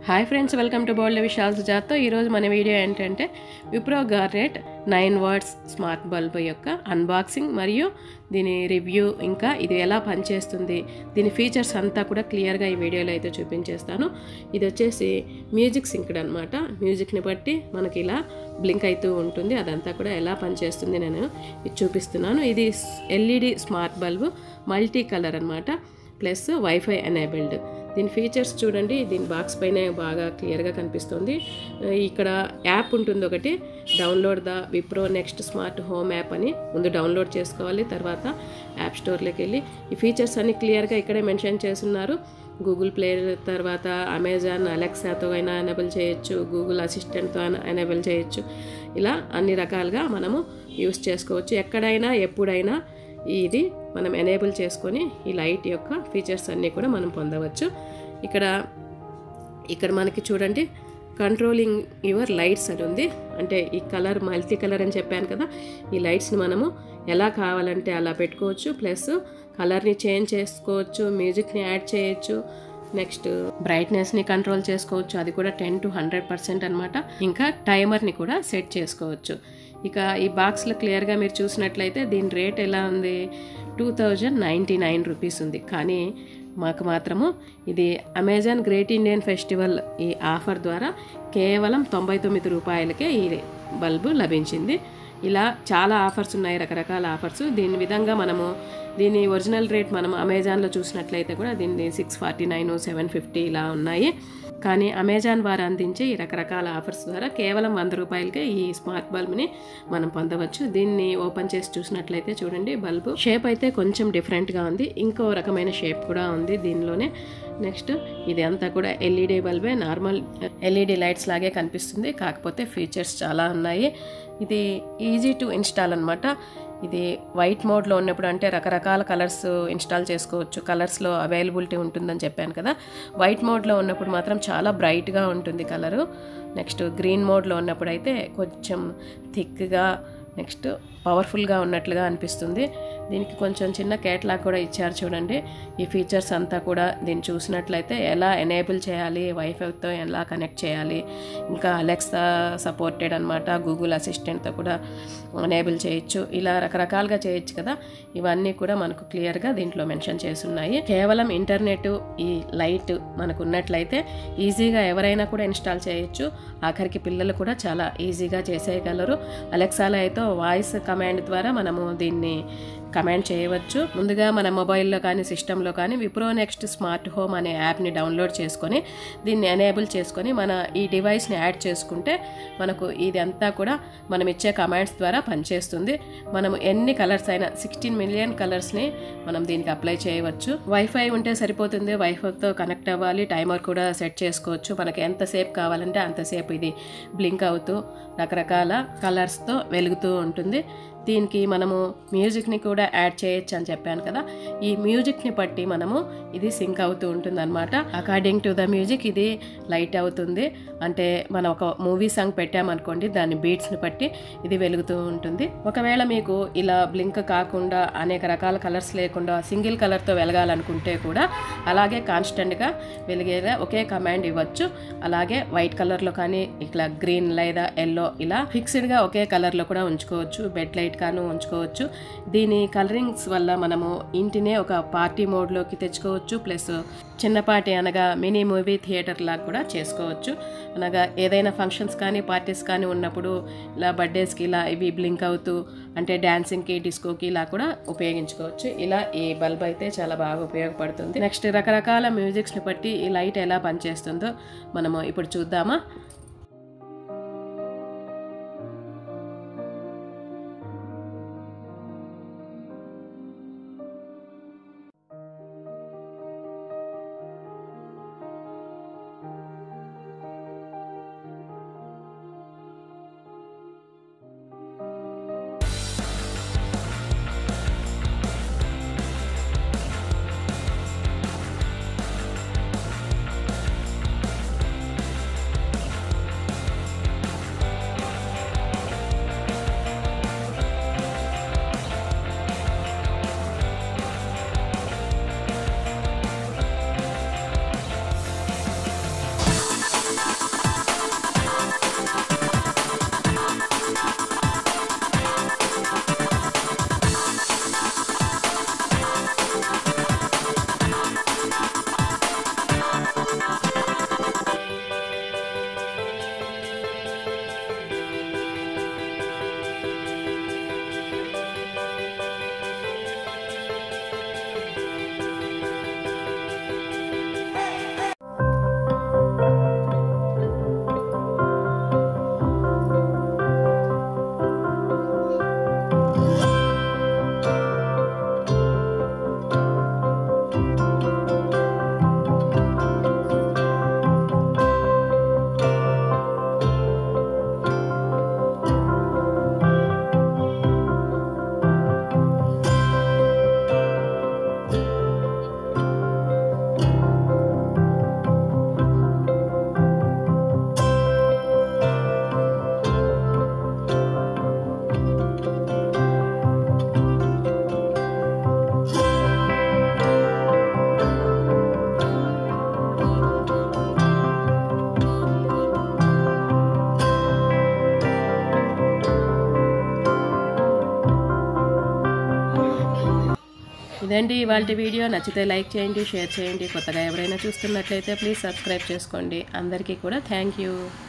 hi friends welcome to bold Vishal సుజాత్తో ఈరోజు మన వీడియో ఏంటంటే Wipro garnet nine watts smart bulb యొక్క అన్బాక్సింగ్ మరియు దీని రివ్యూ ఇంకా ఇది ఎలా పనిచేస్తుంది దీని ఫీచర్స్ అంతా కూడా క్లియర్గా ఈ వీడియోలో అయితే చూపించేస్తాను ఇది వచ్చేసి మ్యూజిక్ సింక్డ్ అనమాట మ్యూజిక్ని బట్టి మనకి ఇలా బ్లింక్ అవుతూ ఉంటుంది అదంతా కూడా ఎలా పనిచేస్తుంది నేను ఇది చూపిస్తున్నాను ఇది LED smart bulb multi colour అనమాట ప్లస్ వైఫై ఎనేబుల్డ్ దీని ఫీచర్స్ చూడండి దీని బాక్స్ పైన బాగా క్లియర్గా కనిపిస్తుంది ఇక్కడ యాప్ ఉంటుంది ఒకటి download the Wipro next smart home app అని ముందు డౌన్లోడ్ చేసుకోవాలి తర్వాత యాప్ స్టోర్లోకి వెళ్ళి ఈ ఫీచర్స్ అన్ని క్లియర్గా ఇక్కడే మెన్షన్ చేస్తున్నారు గూగుల్ ప్లే తర్వాత అమెజాన్ అలెక్సాతో అయినా ఎనేబుల్ చేయొచ్చు గూగుల్ అసిస్టెంట్తో అయినా ఎనేబుల్ చేయొచ్చు ఇలా అన్ని రకాలుగా మనము యూస్ చేసుకోవచ్చు ఎక్కడైనా ఎప్పుడైనా ఇది మనం ఎనేబుల్ చేసుకొని ఈ లైట్ యొక్క ఫీచర్స్ అన్నీ కూడా మనం పొందవచ్చు ఇక్కడ ఇక్కడ మనకి చూడండి కంట్రోలింగ్ యువర్ లైట్స్ అని ఉంది అంటే ఈ కలర్ మల్టీ కలర్ అని చెప్పాను కదా ఈ లైట్స్ని మనము ఎలా కావాలంటే అలా పెట్టుకోవచ్చు ప్లస్ కలర్ని చేంజ్ చేసుకోవచ్చు మ్యూజిక్ని యాడ్ చేయొచ్చు నెక్స్ట్ బ్రైట్నెస్ని కంట్రోల్ చేసుకోవచ్చు అది కూడా టెన్ టు హండ్రెడ్ పర్సెంట్ అనమాట ఇంకా టైమర్ని కూడా సెట్ చేసుకోవచ్చు ఇక ఈ బాక్స్లో క్లియర్గా మీరు చూసినట్లయితే దీని రేట్ ఎలా ఉంది two thousand ninety nine rupees ఉంది కానీ మాకు మాత్రము ఇది అమెజాన్ గ్రేట్ ఇండియన్ ఫెస్టివల్ ఈ ఆఫర్ ద్వారా కేవలం తొంభై తొమ్మిది రూపాయలకే ఈ బల్బు లభించింది ఇలా చాలా ఆఫర్స్ ఉన్నాయి రకరకాల ఆఫర్స్ దీని విధంగా మనము దీని ఒరిజినల్ రేట్ మనం అమెజాన్లో చూసినట్లయితే కూడా దీన్ని six forty nine seven fifty ఇలా ఉన్నాయి కానీ అమెజాన్ వారు అందించే ఈ రకరకాల ఆఫర్స్ ద్వారా కేవలం వంద రూపాయలకే ఈ స్మార్ట్ బల్బ్ని మనం పొందవచ్చు దీన్ని ఓపెన్ చేసి చూసినట్లయితే చూడండి బల్బు షేప్ అయితే కొంచెం డిఫరెంట్గా ఉంది ఇంకో రకమైన షేప్ కూడా ఉంది దీనిలోనే నెక్స్ట్ ఇది అంతా కూడా ఎల్ఈడి బల్బే నార్మల్ ఎల్ఈడి లైట్స్ లాగే కనిపిస్తుంది కాకపోతే ఫీచర్స్ చాలా ఉన్నాయి ఇది ఈజీ టు ఇన్స్టాల్ అనమాట ఇది వైట్ మోడ్లో ఉన్నప్పుడు అంటే రకరకాల కలర్స్ ఇన్స్టాల్ చేసుకోవచ్చు కలర్స్లో అవైలబిలిటీ ఉంటుందని చెప్పాను కదా వైట్ మోడ్లో ఉన్నప్పుడు మాత్రం చాలా బ్రైట్గా ఉంటుంది కలరు నెక్స్ట్ గ్రీన్ మోడ్లో ఉన్నప్పుడు అయితే కొంచెం థిక్గా నెక్స్ట్ పవర్ఫుల్గా ఉన్నట్లుగా అనిపిస్తుంది దీనికి కొంచెం చిన్న కేటలాగ్ కూడా ఇచ్చారు చూడండి ఈ ఫీచర్స్ అంతా కూడా దీన్ని చూసినట్లయితే ఎలా ఎనేబుల్ చేయాలి వైఫైతో ఎలా కనెక్ట్ చేయాలి ఇంకా అలెక్సా సపోర్టెడ్ అనమాట గూగుల్ అసిస్టెంట్తో కూడా ఎనేబుల్ చేయొచ్చు ఇలా రకరకాలుగా చేయొచ్చు కదా ఇవన్నీ కూడా మనకు క్లియర్గా దీంట్లో మెన్షన్ చేస్తున్నాయి కేవలం ఇంటర్నెట్ ఈ లైట్ మనకు ఉన్నట్లయితే ఈజీగా ఎవరైనా కూడా ఇన్స్టాల్ చేయొచ్చు ఆఖరికి పిల్లలు కూడా చాలా ఈజీగా చేసేయగలరు అలెక్సాలో అయితే వాయిస్ కమాండ్ ద్వారా మనము దీన్ని కమాండ్ చేయవచ్చు ముందుగా మన మొబైల్లో కానీ సిస్టంలో కానీ విప్రో నెక్స్ట్ స్మార్ట్ హోమ్ అనే యాప్ని డౌన్లోడ్ చేసుకొని దీన్ని ఎనేబుల్ చేసుకొని మన ఈ డివైస్ని యాడ్ చేసుకుంటే మనకు ఇది అంతా కూడా మనం ఇచ్చే కమాండ్స్ ద్వారా పనిచేస్తుంది మనం ఎన్ని కలర్స్ అయినా సిక్స్టీన్ మిలియన్ కలర్స్ని మనం దీనికి అప్లై చేయవచ్చు వైఫై ఉంటే సరిపోతుంది వైఫైతో కనెక్ట్ అవ్వాలి టైమర్ కూడా సెట్ చేసుకోవచ్చు మనకి ఎంతసేపు కావాలంటే అంతసేపు ఇది బ్లింక్ అవుతూ రకరకాల కలర్స్తో వెలుగుతూ ఉంటుంది దీనికి మనము మ్యూజిక్ని కూడా యాడ్ చేయొచ్చు అని చెప్పాను కదా ఈ మ్యూజిక్ని బట్టి మనము ఇది సింక్ అవుతూ ఉంటుంది అనమాట అకార్డింగ్ టు ద మ్యూజిక్ ఇది లైట్ అవుతుంది అంటే మనం ఒక మూవీ సాంగ్ పెట్టామనుకోండి దాని బీట్స్ని బట్టి ఇది వెలుగుతూ ఉంటుంది ఒకవేళ మీకు ఇలా బ్లింక్ కాకుండా అనేక రకాల కలర్స్ లేకుండా సింగిల్ కలర్తో వెలగాలనుకుంటే కూడా అలాగే కాన్స్టెంట్గా వెలిగేలా ఒకే కమాండ్ ఇవ్వచ్చు అలాగే వైట్ కలర్లో కానీ ఇట్లా గ్రీన్ లేదా ఎల్లో ఇలా ఫిక్స్డ్గా ఒకే కలర్లో కూడా ఉంచుకోవచ్చు బెడ్ లైట్ గాను ఉంచుకోవచ్చు దీని కలరింగ్స్ వల్ల మనము ఇంటినే ఒక పార్టీ మోడ్లోకి తెచ్చుకోవచ్చు ప్లస్ చిన్నపాటి అనగా మినీ మూవీ థియేటర్ లాగా కూడా చేసుకోవచ్చు అనగా ఏదైనా ఫంక్షన్స్ కానీ పార్టీస్ కానీ ఉన్నప్పుడు ఇలా బర్త్డేస్కి ఇలా ఇవి బ్లింక్ అవుతూ అంటే డ్యాన్సింగ్కి డిస్కోకి ఇలా కూడా ఉపయోగించుకోవచ్చు ఇలా ఈ బల్బ్ అయితే చాలా బాగా ఉపయోగపడుతుంది నెక్స్ట్ రకరకాల మ్యూజిక్స్ని బట్టి ఈ లైట్ ఎలా పనిచేస్తుందో మనము ఇప్పుడు చూద్దామా ఇదండి ఇవాళ వీడియో నచ్చితే లైక్ చేయండి షేర్ చేయండి కొత్తగా ఎవరైనా చూస్తున్నట్లయితే ప్లీజ్ సబ్స్క్రైబ్ చేసుకోండి అందరికీ కూడా థ్యాంక్ యూ